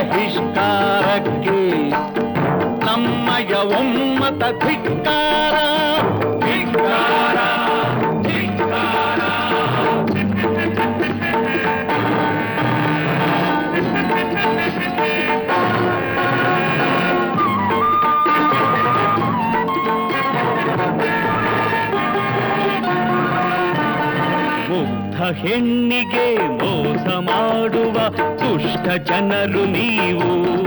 ಬಹಿಷ್ಕಾರಕ್ಕೆ ನಮ್ಮಯ ಒಮ್ಮತ ಧಿಕ್ಕಾರ ಧಿಕ್ಕಾರ ಧಿಕ್ಕಾರ ಮುಗ್ಧ ಹೆಣ್ಣಿಗೆ ಮೋಸ ಮಾಡುವ ದುಷ್ಟ ಜನರು ನೀವು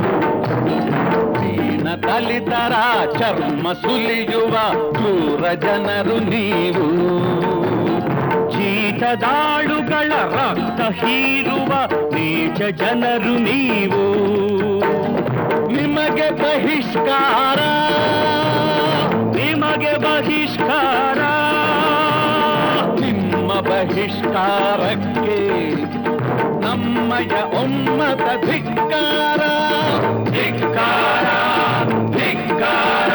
ದೀನ ದಲಿತರ ಚರ್ಮ ಸುಲಿಯುವ ಕ್ರೂರ ಜನರು ನೀವು ಜೀತದಾಳುಗಳ ರಕ್ತ ಹೀರುವ ನೀಚ ಜನರು ನೀವು ನಿಮಗೆ ಬಹಿಷ್ಕಾರ ನಿಮಗೆ ಬಹಿಷ್ಕಾರ ನಿಮ್ಮ ಬಹಿಷ್ಕಾರಕ್ಕೆ ನಮ್ಮಯ ಒಮ್ಮತ ಧಿಕ್ಕಾರ ಧಿಕ್ಕಾರ ಧಿಕ್ಕಾರ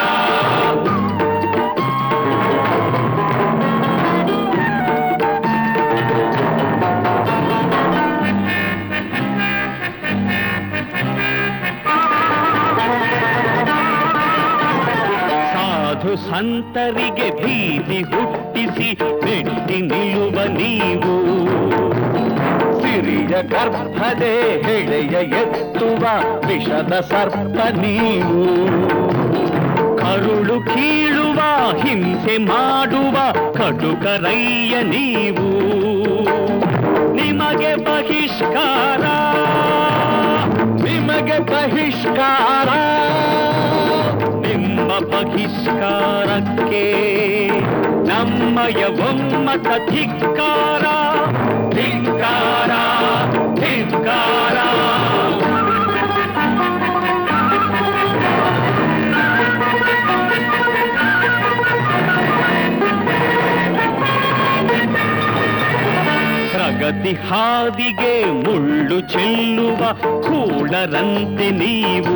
ಸಾಧು ಸಂತರಿಗೆ ಭೀತಿ ಹುಟ್ಟಿಸಿ ಮೆಟ್ಟಿ ನಿಲ್ಲುವ ನೀವು ಸಿರಿಯ ಗರ್ಭದೆ ಹೆಳೆಯ ಎತ್ತುವ ವಿಷದ ಸರ್ಪ ನೀವು ಕರುಳು ಕೀಳುವ ಹಿಂಸೆ ಮಾಡುವ ಕಟುಕರಯ್ಯ ನೀವು ನಿಮಗೆ ಬಹಿಷ್ಕಾರ ನಿಮಗೆ ಬಹಿಷ್ಕಾರ ನಿಮ್ಮ ಬಹಿಷ್ಕಾರಕ್ಕೆ ನಮ್ಮಯ ಒಮ್ಮತ ಧಿಕ್ಕಾರ ಧಿಕ್ಕಾರ ಧಿಕ್ಕಾರ ಪ್ರಗತಿ ಹಾದಿಗೆ ಮುಳ್ಳು ಚೆಲ್ಲುವ ಕೂಡರಂತೆ ನೀವು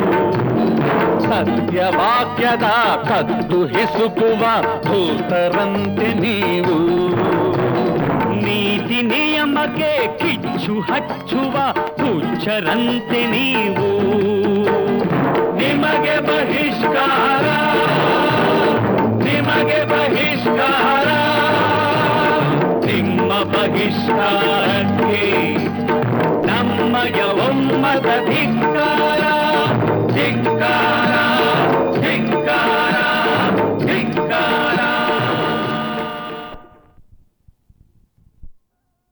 ಸತ್ಯವಾಕ್ಯದ ಕತ್ತು ಹಿಸುಕುವ ಭೂತರಂತೆ ನೀವು ನೀತಿ ನಿಯಮಕ್ಕೆ ಕಿಚ್ಚು ಹಚ್ಚುವ ಹುಚ್ಚರಂತೆ ನೀವು ನಿಮಗೆ ಬಹಿಷ್ಕಾರ ನಿಮಗೆ ಬಹಿಷ್ಕಾರ ನಿಮ್ಮ ಬಹಿಷ್ಕಾರ